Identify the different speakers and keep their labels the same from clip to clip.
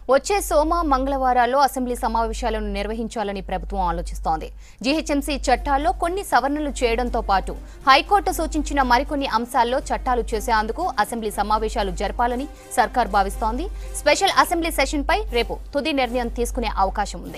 Speaker 1: వచ్చే సోమ మంగళవారాల్లో అసెంబ్లీ సమావేశాలను నిర్వహించాలని ప్రభుత్వం ఆలోచిస్తోంది జీహెచ్ఎంసీ చట్టాల్లో కొన్ని సవరణలు చేయడంతో పాటు హైకోర్టు సూచించిన మరికొన్ని అంశాల్లో చట్టాలు చేసేందుకు అసెంబ్లీ సమావేశాలు జరపాలని సర్కార్ భావిస్తోంది స్పెషల్ అసెంబ్లీ సెషన్పై రేపు తుది నిర్ణయం తీసుకునే అవకాశం ఉంది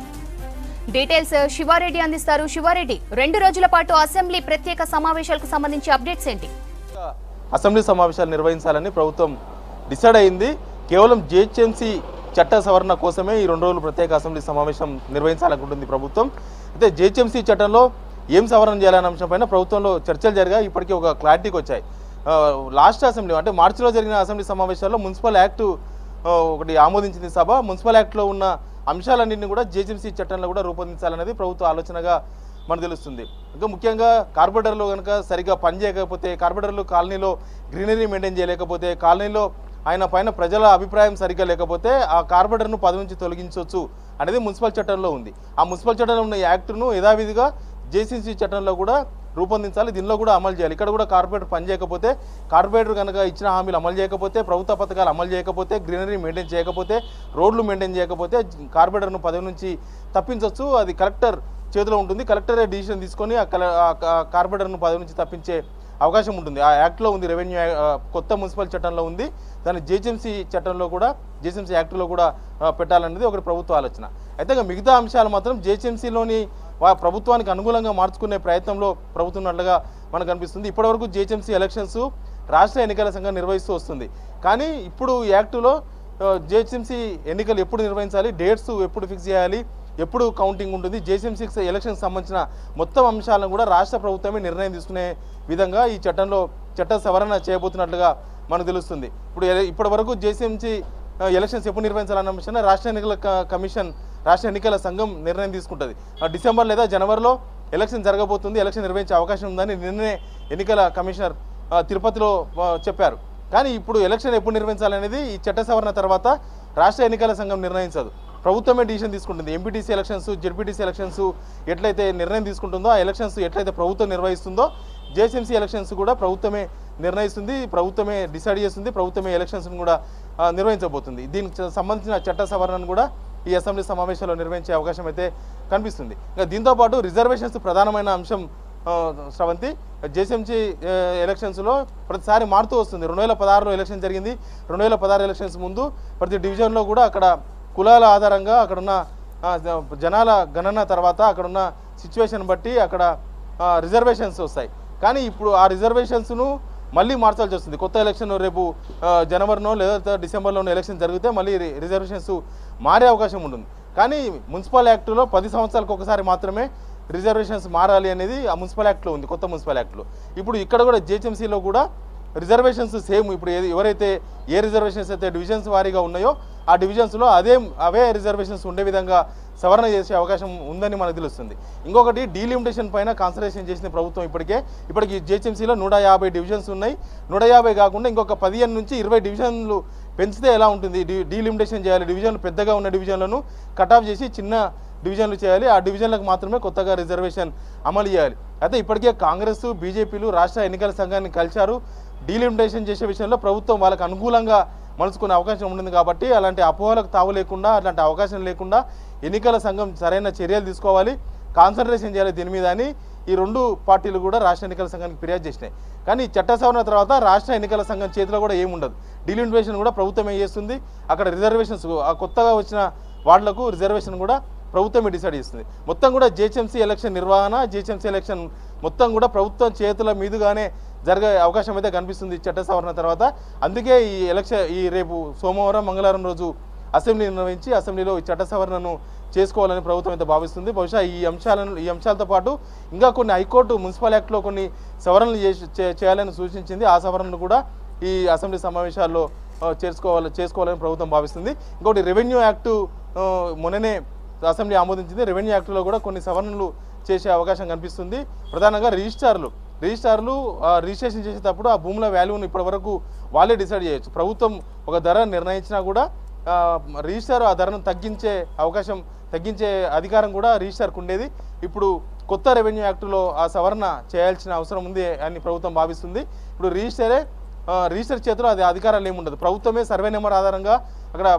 Speaker 1: డీటెయిల్స్ శివారెడ్డి అందిస్తారు శివారెడ్డి రెండు రోజుల పాటు అసెంబ్లీ ప్రత్యేక సమావేశాలకు సంబంధించి అప్డేట్స్ ఏంటి
Speaker 2: అసెంబ్లీ సమావేశాలు నిర్వహించాలని ప్రభుత్వం డిసైడ్ అయింది కేవలం జిహెచ్ఎంసీ చట్ట సవరణ కోసమే ఈ రెండు రోజులు ప్రత్యేక అసెంబ్లీ సమావేశం నిర్వహించాలనుకుంటుంది ప్రభుత్వం అయితే జిహెచ్ఎంసీ చట్టంలో ఏం సవరణ చేయాలనే అంశంపైన ప్రభుత్వంలో చర్చలు జరిగాయి ఇప్పటికీ ఒక క్లారిటీకి వచ్చాయి ఆ, లాస్ట్ అసెంబ్లీ అంటే మార్చిలో జరిగిన అసెంబ్లీ సమావేశాల్లో మున్సిపల్ యాక్టు ఆ, ఒకటి ఆమోదించింది సభ మున్సిపల్ యాక్ట్లో ఉన్న అంశాలన్నింటినీ కూడా జిహెచ్ఎంసీ చట్టంలో కూడా రూపొందించాలనేది ప్రభుత్వ ఆలోచనగా మనకు తెలుస్తుంది ఇంకా ముఖ్యంగా కార్పొరేటర్లు కనుక సరిగ్గా పనిచేయకపోతే కార్పొరేటర్లు కాలనీలో గ్రీనరీ మెయింటైన్ చేయలేకపోతే కాలనీలో ఆయన పైన ప్రజల అభిప్రాయం సరిగ్గా లేకపోతే ఆ కార్పొరేటర్ను పదవి నుంచి తొలగించవచ్చు అనేది మున్సిపల్ చట్టంలో ఉంది ఆ మున్సిపల్ చట్టంలో ఉన్న యాక్టును యథావిధిగా జేసీసీ చట్టంలో కూడా రూపొందించాలి దీనిలో కూడా అమలు చేయాలి ఇక్కడ కూడా కార్పొరేటర్ పని చేయకపోతే కార్పొరేటర్ కనుక ఇచ్చిన హామీలు అమలు చేయకపోతే ప్రభుత్వ పథకాలు అమలు చేయకపోతే గ్రీనరీ మెయింటైన్ చేయకపోతే రోడ్లు మెయింటైన్ చేయకపోతే కార్పొరేటర్ను పదవి నుంచి తప్పించవచ్చు అది కలెక్టర్ చేతిలో ఉంటుంది కలెక్టరే డిసిషన్ తీసుకొని ఆ కల ఆ కా- కార్పొరేటర్ను పదవి నుంచి తప్పించే అవకాశం ఉంటుంది ఆ యాక్ట్లో ఉంది రెవెన్యూ యా- ఆ, కొత్త మున్సిపల్ చట్టంలో ఉంది దాన్ని జేహెచ్ఎంసీ చట్టంలో కూడా జేహెచ్ఎంసీ యాక్ట్లో కూడా ఆ, పెట్టాలనేది ఒకటి ప్రభుత్వ ఆలోచన అయితే ఇక మిగతా అంశాలు మాత్రం జేహెచ్ఎంసీలోని వా ప్రభుత్వానికి అనుకూలంగా మార్చుకునే ప్రయత్నంలో ప్రభుత్వం ఉన్నట్లుగా మనకు అనిపిస్తుంది ఇప్పటివరకు జేహెచ్ఎంసీ ఎలక్షన్స్ రాష్ట్ర ఎన్నికల సంఘం నిర్వహిస్తూ వస్తుంది కానీ ఇప్పుడు ఈ యాక్టులో జేహెచ్ఎంసీ ఎన్నికలు ఎప్పుడు నిర్వహించాలి డేట్స్ ఎప్పుడు ఫిక్స్ చేయాలి ఎప్పుడు కౌంటింగ్ ఉంటుంది జేసీఎంసీ ఎలక్షన్కి సంబంధించిన మొత్తం అంశాలను కూడా రాష్ట్ర ప్రభుత్వమే నిర్ణయం తీసుకునే విధంగా ఈ చట్టంలో చట్ట సవరణ చేయబోతున్నట్లుగా మనకు తెలుస్తుంది ఇప్పుడు ఎల- ఇప్పటి వరకు జేసీఎంసీ ఎలక్షన్స్ ఎప్పుడు నిర్వహించాలన్న అంశాన్ని రాష్ట్ర ఎన్నికల క- కమిషన్ రాష్ట్ర ఎన్నికల సంఘం నిర్ణయం తీసుకుంటుంది ఆ డిసెంబర్ లేదా జనవరిలో ఎలక్షన్ జరగబోతుంది ఎలక్షన్ నిర్వహించే అవకాశం ఉందని నిన్ననే ఎన్నికల కమిషనర్ ఆ, తిరుపతిలో ఆ, చెప్పారు కానీ ఇప్పుడు ఎలక్షన్ ఎప్పుడు నిర్వహించాలనేది ఈ చట్ట సవరణ తర్వాత రాష్ట్ర ఎన్నికల సంఘం నిర్ణయించదు ప్రభుత్వమే డిసిషన్ తీసుకుంటుంది ఎంపీటీసీ ఎలక్షన్స్ జెడ్పీటీసీ ఎలక్షన్స్ ఎట్లయితే నిర్ణయం తీసుకుంటుందో ఆ ఎలక్షన్స్ ఎట్లయితే ప్రభుత్వం నిర్వహిస్తుందో జేసీఎంసీ ఎలక్షన్స్ కూడా ప్రభుత్వమే నిర్ణయిస్తుంది ప్రభుత్వమే డిసైడ్ చేస్తుంది ప్రభుత్వమే ఎలక్షన్స్ కూడా ఆ, నిర్వహించబోతుంది దీనికి చ- సంబంధించిన చట్ట సవరణను కూడా ఈ అసెంబ్లీ సమావేశాల్లో నిర్వహించే అవకాశం అయితే కనిపిస్తుంది ఇంకా దీంతో పాటు రిజర్వేషన్స్ ప్రధానమైన అంశం ఆ, శ్రవంతి జేసీఎంసీ ఎలక్షన్స్లో ప్రతిసారి మారుతూ వస్తుంది రెండు వేల పదహారులో ఎలక్షన్ జరిగింది రెండు వేల పదహారు ఎలక్షన్స్ ముందు ప్రతి డివిజన్లో కూడా అక్కడ కులాల ఆధారంగా అక్కడున్న ఆ, జ- జనాల గణన తర్వాత అక్కడున్న సిచ్యువేషన్ బట్టి అక్కడ రిజర్వేషన్స్ వస్తాయి కానీ ఇప్పుడు ఆ రిజర్వేషన్స్ను మళ్ళీ మార్చాల్సి వస్తుంది కొత్త ఎలక్షన్ రేపు ఆ, జనవరినో లేదా డిసెంబర్లోనో ఎలక్షన్ జరిగితే మళ్ళీ రి- రిజర్వేషన్స్ మారే అవకాశం ఉంటుంది కానీ మున్సిపల్ యాక్టులో పది సంవత్సరాలకు ఒకసారి మాత్రమే రిజర్వేషన్స్ మారాలి అనేది ఆ మున్సిపల్ యాక్ట్లో ఉంది కొత్త మున్సిపల్ యాక్ట్లో ఇప్పుడు ఇక్కడ కూడా జిహెచ్ఎంసీలో కూడా రిజర్వేషన్స్ సేమ్ ఇప్పుడు ఏది ఎవరైతే ఏ రిజర్వేషన్స్ అయితే డివిజన్స్ వారీగా ఉన్నాయో ఆ డివిజన్స్లో అదే అవే రిజర్వేషన్స్ ఉండే విధంగా సవరణ చేసే అవకాశం ఉందని మనకు తెలుస్తుంది ఇంకొకటి డీలిమిటేషన్ పైన కాన్సన్ట్రేషన్ చేసిన ప్రభుత్వం ఇప్పటికే ఇప్పటికి జిహెచ్ఎంసీలో నూట యాభై డివిజన్స్ ఉన్నాయి నూట యాభై కాకుండా ఇంకొక పదిహేను నుంచి ఇరవై డివిజన్లు పెంచితే ఎలా ఉంటుంది డీ డీలిమిటేషన్ చేయాలి డివిజన్లు పెద్దగా ఉన్న డివిజన్లను కట్ ఆఫ్ చేసి చిన్న డివిజన్లు చేయాలి ఆ డివిజన్లకు మాత్రమే కొత్తగా రిజర్వేషన్ అమలు చేయాలి అయితే ఇప్పటికే కాంగ్రెస్ బీజేపీలు రాష్ట్ర ఎన్నికల సంఘాన్ని కలిశారు డీలిమిటేషన్ చేసే విషయంలో ప్రభుత్వం వాళ్ళకి అనుకూలంగా మలుచుకునే అవకాశం ఉంటుంది కాబట్టి అలాంటి అపోహలకు తావు లేకుండా అలాంటి అవకాశం లేకుండా ఎన్నికల సంఘం సరైన చర్యలు తీసుకోవాలి కాన్సన్ట్రేషన్ చేయాలి దీని మీద అని ఈ రెండు పార్టీలు కూడా రాష్ట్ర ఎన్నికల సంఘానికి ఫిర్యాదు చేసినాయి కానీ చట్ట సవరణ తర్వాత రాష్ట్ర ఎన్నికల సంఘం చేతిలో కూడా ఏముండదు డీలిమిటేషన్ కూడా ప్రభుత్వమే చేస్తుంది అక్కడ రిజర్వేషన్స్ ఆ కొత్తగా వచ్చిన వార్డులకు రిజర్వేషన్ కూడా ప్రభుత్వమే డిసైడ్ చేస్తుంది మొత్తం కూడా జిహెచ్ఎంసీ ఎలక్షన్ నిర్వహణ జిహెచ్ఎంసీ ఎలక్షన్ మొత్తం కూడా ప్రభుత్వం చేతుల మీదుగానే జరిగే అవకాశం అయితే కనిపిస్తుంది ఈ చట్ట సవరణ తర్వాత అందుకే ఈ ఎలక్షన్ ఈ రేపు సోమవారం మంగళవారం రోజు అసెంబ్లీ నిర్వహించి అసెంబ్లీలో ఈ చట్ట సవరణను చేసుకోవాలని ప్రభుత్వం అయితే భావిస్తుంది బహుశా ఈ అంశాలను ఈ అంశాలతో పాటు ఇంకా కొన్ని హైకోర్టు మున్సిపల్ యాక్ట్లో కొన్ని సవరణలు చేసి చే- చేయాలని సూచించింది ఆ సవరణను కూడా ఈ అసెంబ్లీ సమావేశాల్లో ఆ, చేసుకోవాలి చేసుకోవాలని ప్రభుత్వం భావిస్తుంది ఇంకోటి రెవెన్యూ యాక్టు ఆ, మొన్ననే అసెంబ్లీ ఆమోదించింది రెవెన్యూ యాక్ట్లో కూడా కొన్ని సవరణలు చేసే అవకాశం కనిపిస్తుంది ప్రధానంగా రిజిస్టార్లు రిజిస్టార్లు ఆ, రిజిస్ట్రేషన్ చేసేటప్పుడు ఆ భూముల వాల్యూను ఇప్పటివరకు వాళ్ళే డిసైడ్ చేయొచ్చు ప్రభుత్వం ఒక ధర నిర్ణయించినా కూడా ఆ, రిజిస్టార్ ఆ ధరను తగ్గించే అవకాశం తగ్గించే అధికారం కూడా రిజిస్టార్కు ఉండేది ఇప్పుడు కొత్త రెవెన్యూ యాక్టులో ఆ సవరణ చేయాల్సిన అవసరం ఉంది అని ప్రభుత్వం భావిస్తుంది ఇప్పుడు రిజిస్టరే ఆ, రిజిస్టర్ చేతిలో అది అధికారాలు ఏముండదు ప్రభుత్వమే సర్వే నెంబర్ ఆధారంగా అక్కడ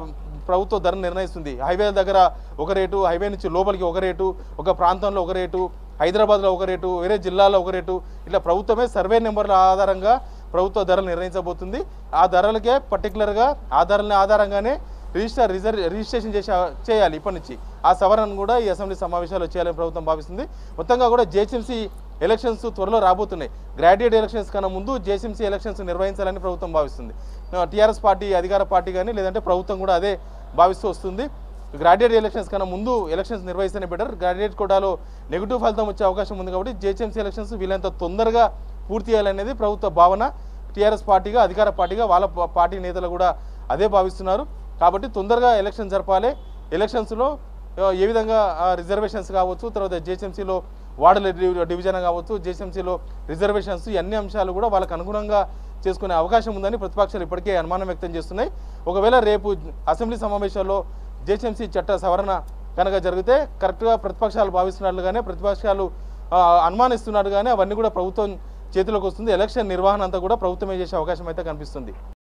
Speaker 2: ప్రభుత్వ ధర నిర్ణయిస్తుంది హైవే దగ్గర ఒక రేటు హైవే నుంచి లోపలికి ఒక రేటు ఒక ప్రాంతంలో ఒక రేటు హైదరాబాద్లో ఒక రేటు వేరే జిల్లాలో ఒక రేటు ఇట్లా ప్రభుత్వమే సర్వే నెంబర్ల ఆధారంగా ప్రభుత్వ ధరలు నిర్ణయించబోతుంది ఆ ధరలకే పర్టికులర్గా ఆ ధరల ఆధారంగానే రిజిస్టర్ రిజర్ రిజిస్ట్రేషన్ చేసి చేయాలి ఇప్పటి నుంచి ఆ సవరణను కూడా ఈ అసెంబ్లీ సమావేశాలు చేయాలని ప్రభుత్వం భావిస్తుంది మొత్తంగా కూడా జేహెచ్ఎంసీ ఎలక్షన్స్ త్వరలో రాబోతున్నాయి గ్రాడ్యుయేట్ ఎలక్షన్స్ కన్నా ముందు జేసీఎంసీ ఎలక్షన్స్ నిర్వహించాలని ప్రభుత్వం భావిస్తుంది టీఆర్ఎస్ పార్టీ అధికార పార్టీ కానీ లేదంటే ప్రభుత్వం కూడా అదే భావిస్తూ వస్తుంది గ్రాడ్యుయేట్ ఎలక్షన్స్ కన్నా ముందు ఎలక్షన్స్ నిర్వహిస్తేనే బెటర్ గ్రాడ్యుయేట్ కోటాలో నెగిటివ్ ఫలితం వచ్చే అవకాశం ఉంది కాబట్టి జేహెచ్ఎంసీ ఎలక్షన్స్ వీళ్ళంత తొందరగా పూర్తి చేయాలనేది ప్రభుత్వ భావన టీఆర్ఎస్ పార్టీగా అధికార పార్టీగా వాళ్ళ పా- పార్టీ నేతలు కూడా అదే భావిస్తున్నారు కాబట్టి తొందరగా ఎలక్షన్ జరపాలి ఎలక్షన్స్లో ఆ, ఏ విధంగా రిజర్వేషన్స్ కావచ్చు తర్వాత జేహెచ్ఎంసీలో వార్డుల డివి- డివిజన్ కావచ్చు జేహెచ్ఎంసీలో రిజర్వేషన్స్ ఈ అన్ని అంశాలు కూడా వాళ్ళకు అనుగుణంగా చేసుకునే అవకాశం ఉందని ప్రతిపక్షాలు ఇప్పటికే అనుమానం వ్యక్తం చేస్తున్నాయి ఒకవేళ రేపు అసెంబ్లీ సమావేశాల్లో జేహెచ్ఎంసీ చట్ట సవరణ కనుక జరిగితే కరెక్ట్గా ప్రతిపక్షాలు భావిస్తున్నట్లుగానే ప్రతిపక్షాలు ఆ, అనుమానిస్తున్నట్టుగానే అవన్నీ కూడా ప్రభుత్వం చేతిలోకి వస్తుంది ఎలక్షన్ నిర్వహణ అంతా కూడా ప్రభుత్వమే చేసే అవకాశం అయితే కనిపిస్తుంది